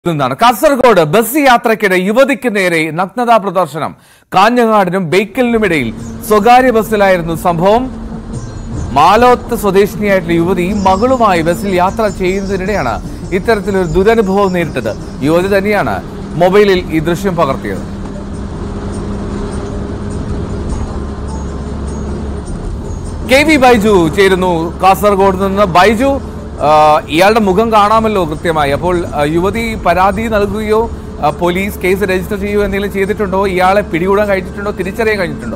നിന്നാണ് കാസർഗോഡ് ബസ് യാത്രയ്ക്കിടെ യുവതിക്ക് നേരെ നഗ്നതാ പ്രദർശനം കാഞ്ഞങ്ങാടിനും ബേക്കലിനുമിടയിൽ സ്വകാര്യ ബസ്സിലായിരുന്നു സംഭവം മാലോത്ത് സ്വദേശിനിയായിട്ടുള്ള യുവതി മകളുമായി ബസ്സിൽ യാത്ര ചെയ്യുന്നതിനിടെയാണ് ഇത്തരത്തിലൊരു ദുരനുഭവം നേരിട്ടത് യുവതി തന്നെയാണ് മൊബൈലിൽ ഈ ദൃശ്യം പകർത്തിയത് കെ വി ബൈജു ചേരുന്നു കാസർഗോഡ് നിന്ന് ബൈജു ആ, ഇയാളുടെ മുഖം കാണാമല്ലോ കൃത്യമായി അപ്പോൾ ആ, യുവതി പരാതി നൽകുകയോ ആ, പോലീസ് കേസ് രജിസ്റ്റർ ചെയ്യുകയോ എന്തെങ്കിലും ചെയ്തിട്ടുണ്ടോ ഇയാളെ പിടികൂടാൻ കഴിഞ്ഞിട്ടുണ്ടോ തിരിച്ചറിയാൻ കഴിഞ്ഞിട്ടുണ്ടോ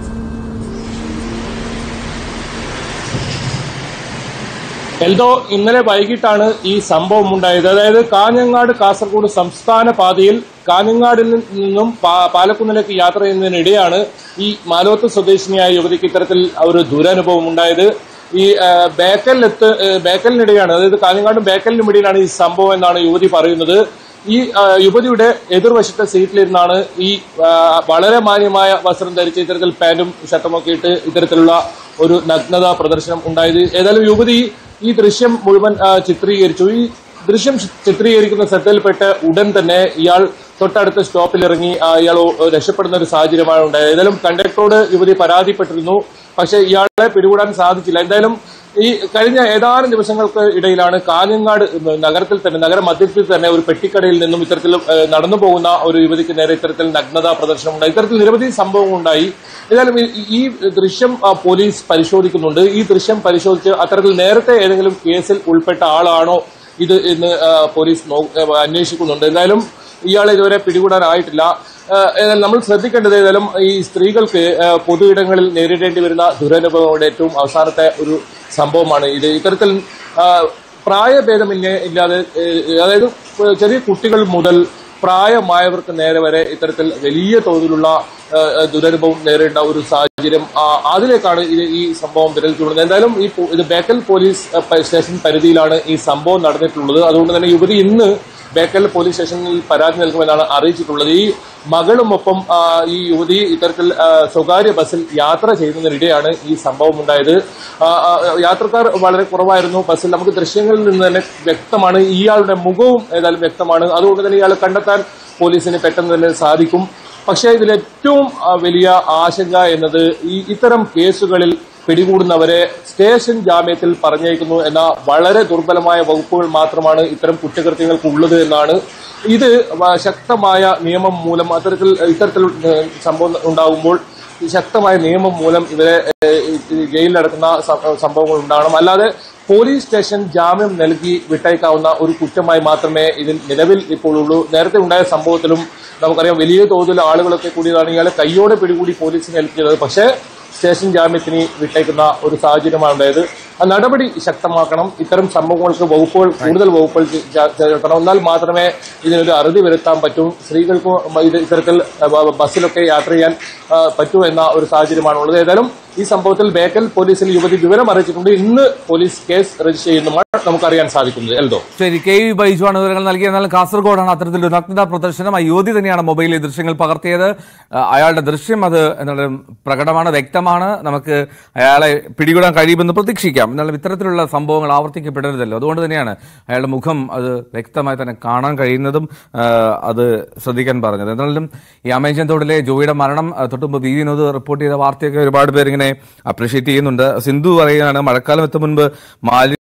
എൽദോ ഇന്നലെ വൈകിട്ടാണ് ഈ സംഭവം ഉണ്ടായത് അതായത് കാഞ്ഞങ്ങാട് കാസർഗോഡ് സംസ്ഥാന പാതയിൽ കാഞ്ഞങ്ങാടിൽ നിന്നും പാ- പാലക്കുന്നിലേക്ക് യാത്ര ചെയ്യുന്നതിനിടെയാണ് ഈ മാലോത്ത് സ്വദേശിനിയായ യുവതിക്ക് ഇത്തരത്തിൽ ഒരു ദുരനുഭവം ഉണ്ടായത് ഈ ആ, ബേക്കലിലെത്ത് ഏ, ബേക്കലിനിടെയാണ് അതായത് കാഞ്ഞങ്ങാടും ബേക്കലിനും ഇടയിലാണ് ഈ സംഭവം എന്നാണ് യുവതി പറയുന്നത് ഈ ആ, യുവതിയുടെ എതിർവശത്തെ സീറ്റിലിരുന്നാണ് ഈ ആ, വളരെ മാന്യമായ വസ്ത്രം ധരിച്ച് ഇത്തരത്തിൽ പാന്റും ഷർട്ടും ഒക്കെ ഇട്ട് ഇത്തരത്തിലുള്ള ഒരു നഗ്നത പ്രദർശനം ഉണ്ടായത് ഏതായാലും യുവതി ഈ ദൃശ്യം മുഴുവൻ ആ, ചിത്രീകരിച്ചു ഈ ദൃശ്യം ചിത്രീകരിക്കുന്ന ശ്രദ്ധയിൽപ്പെട്ട് ഉടൻ തന്നെ ഇയാൾ തൊട്ടടുത്ത സ്റ്റോപ്പിൽ ഇറങ്ങി ആ, ഇയാൾ ഓ- രക്ഷപ്പെടുന്ന ഒരു സാഹചര്യമാണ് ഉണ്ടായത് ഏതായാലും കണ്ടക്ടറോട് യുവതി പരാതിപ്പെട്ടിരുന്നു പക്ഷേ ഇയാളെ പിടികൂടാൻ സാധിച്ചില്ല എന്തായാലും ഈ കഴിഞ്ഞ ഏതാനും ദിവസങ്ങൾക്ക് ഇടയിലാണ് കാഞ്ഞങ്ങാട് നഗരത്തിൽ തന്നെ നഗര മധ്യത്തിൽ തന്നെ ഒരു പെട്ടിക്കടയിൽ നിന്നും ഇത്തരത്തിൽ ഏഹ്, നടന്നു പോകുന്ന ഒരു യുവതിക്ക് നേരെ ഇത്തരത്തിൽ നഗ്നതാ പ്രദർശനം ഉണ്ടായി ഇത്തരത്തിൽ നിരവധി സംഭവങ്ങൾ ഉണ്ടായി ഏതായാലും ഈ- ഈ ദൃശ്യം ആ, പോലീസ് പരിശോധിക്കുന്നുണ്ട് ഈ ദൃശ്യം പരിശോധിച്ച് അത്തരത്തിൽ നേരത്തെ ഏതെങ്കിലും കേസിൽ ഉൾപ്പെട്ട ആളാണോ ഇത് എന്ന് ആ, പോലീസ് നോ- ഏ, അന്വേഷിക്കുന്നുണ്ട് എന്തായാലും ഇയാളെ ഇതുവരെ പിടികൂടാനായിട്ടില്ല ആ, ഏതായാലും നമ്മൾ ശ്രദ്ധിക്കേണ്ടത് ഏതായാലും ഈ സ്ത്രീകൾക്ക് ആ, പൊതു ഇടങ്ങളിൽ നേരിടേണ്ടി വരുന്ന ദുരനുഭവങ്ങളുടെ ഏറ്റവും അവസാനത്തെ ഒരു സംഭവമാണ് ഇത് ഇത്തരത്തിൽ ആ, പ്രായഭേദമില്ല ഇല്ലാതെ ഏ, അതായത് ചെറിയ കുട്ടികൾ മുതൽ പ്രായമായവർക്ക് നേരെ വരെ ഇത്തരത്തിൽ വലിയ തോതിലുള്ള ആ, ആ, ദുരനുഭവം നേരിടേണ്ട ഒരു സാഹചര്യം ആ, അതിലേക്കാണ് ഇത് ഈ സംഭവം വിരൽ ചൂടുന്നത് എന്തായാലും ഈ പോ- ഇത് ബേക്കൽ പോലീസ് ആ, പ- സ്റ്റേഷൻ പരിധിയിലാണ് ഈ സംഭവം നടന്നിട്ടുള്ളത് അതുകൊണ്ട് തന്നെ യുവതി ഇന്ന് ബേക്കൽ പോലീസ് സ്റ്റേഷനിൽ പരാതി നൽകുമെന്നാണ് അറിയിച്ചിട്ടുള്ളത് ഈ മകളുമൊപ്പം ആ, ഈ യുവതി ഇത്തരത്തിൽ ആ, സ്വകാര്യ ബസ്സിൽ യാത്ര ചെയ്യുന്നതിനിടെയാണ് ഈ സംഭവം ഉണ്ടായത് ആ, ആ, യാത്രക്കാർ വളരെ കുറവായിരുന്നു ബസ്സിൽ നമുക്ക് ദൃശ്യങ്ങളിൽ നിന്ന് തന്നെ വ്യക്തമാണ് ഇയാളുടെ മുഖവും ഏതായാലും വ്യക്തമാണ് അതുകൊണ്ട് തന്നെ ഇയാളെ കണ്ടെത്താൻ പോലീസിന് പെട്ടെന്ന് തന്നെ സാധിക്കും പക്ഷേ ഇതിൽ ഏറ്റവും ആ, വലിയ ആശങ്ക എന്നത് ഈ ഇത്തരം കേസുകളിൽ പിടികൂടുന്നവരെ സ്റ്റേഷൻ ജാമ്യത്തിൽ പറഞ്ഞേക്കുന്നു എന്ന വളരെ ദുർബലമായ വകുപ്പുകൾ മാത്രമാണ് ഇത്തരം കുറ്റകൃത്യങ്ങൾക്ക് ഉള്ളത് എന്നാണ് ഇത് വ- ശക്തമായ നിയമം മൂലം അത്തരത്തിൽ ഇത്തരത്തിൽ ഏഹ്, സംഭവം ഉണ്ടാകുമ്പോൾ ശക്തമായ നിയമം മൂലം ഇവരെ ഏഹ്, ഈ ജയിലിലടക്കുന്ന സ- സംഭവങ്ങൾ ഉണ്ടാകണം അല്ലാതെ പോലീസ് സ്റ്റേഷൻ ജാമ്യം നൽകി വിട്ടയക്കാവുന്ന ഒരു കുറ്റമായി മാത്രമേ ഇതിൽ നിലവിൽ ഇപ്പോൾ ഉള്ളൂ നേരത്തെ ഉണ്ടായ സംഭവത്തിലും നമുക്കറിയാം വലിയ തോതിൽ ആളുകളൊക്കെ കൂടിയതാണ് ഇയാളെ കയ്യോടെ പിടികൂടി പോലീസിനെ ഏൽപ്പിച്ചത് പക്ഷേ സ്റ്റേഷൻ ജാമ്യത്തിന് വിട്ടേക്കുന്ന ഒരു സാഹചര്യമാണ് ഉണ്ടായത് ആ നടപടി ശക്തമാക്കണം ഇത്തരം സംഭവങ്ങൾക്ക് വകുപ്പുകൾ കൂടുതൽ വകുപ്പുകൾ ചേ- ചേ- ചേർക്കണം എന്നാൽ മാത്രമേ ഇതിനൊരു അറുതി വരുത്താൻ പറ്റൂ സ്ത്രീകൾക്ക് ഇത് ഇത്തരത്തിൽ ബ- ബസ്സിലൊക്കെ യാത്ര ചെയ്യാൻ ആ, പറ്റൂ എന്ന ഒരു സാഹചര്യമാണ് ഉള്ളത് ഏതായാലും ഈ സംഭവത്തിൽ ബേക്കൽ പോലീസിൽ യുവതി വിവരം അറിയിച്ചിട്ടുണ്ട് ഇന്ന് പോലീസ് കേസ് രജിസ്റ്റർ ചെയ്യുന്നതാണ് നമുക്കറിയാൻ സാധിക്കുന്നത് എൽദോ ശരി കെ വി ബൈജു ആണ് വിവരങ്ങൾ നൽകിയത് എന്നാൽ കാസർഗോഡാണ് അത്തരത്തിലൊരു നഗ്നതാ പ്രദർശനം ആ യുവതി തന്നെയാണ് മൊബൈലിൽ ദൃശ്യങ്ങൾ പകർത്തിയത് ആ, അയാളുടെ ദൃശ്യം അത് എന്നുള്ള പ്രകടമാണ് വ്യക്തമാണ് നമുക്ക് അയാളെ പിടികൂടാൻ കഴിയുമെന്ന് പ്രതീക്ഷിക്കാം എന്നാലും ഇത്തരത്തിലുള്ള സംഭവങ്ങൾ ആവർത്തിക്കപ്പെടരുതല്ലോ അതുകൊണ്ട് തന്നെയാണ് അയാളുടെ മുഖം അത് വ്യക്തമായി തന്നെ കാണാൻ കഴിയുന്നതും ആ, അത് ശ്രദ്ധിക്കാൻ പറഞ്ഞത് എന്നാലും ഈ അമേജൻ തോടിലെ ജോയിയുടെ മരണം ആ, തൊട്ടുമുമ്പ് വി വിനോദ് റിപ്പോർട്ട് ചെയ്ത വാർത്തയൊക്കെ ഒരുപാട് പേര് ഇങ്ങനെ അപ്രീഷിയേറ്റ് ചെയ്യുന്നുണ്ട് സിന്ധു പറയുകയാണ് മഴക്കാലം എത്തും മുൻപ് മാലി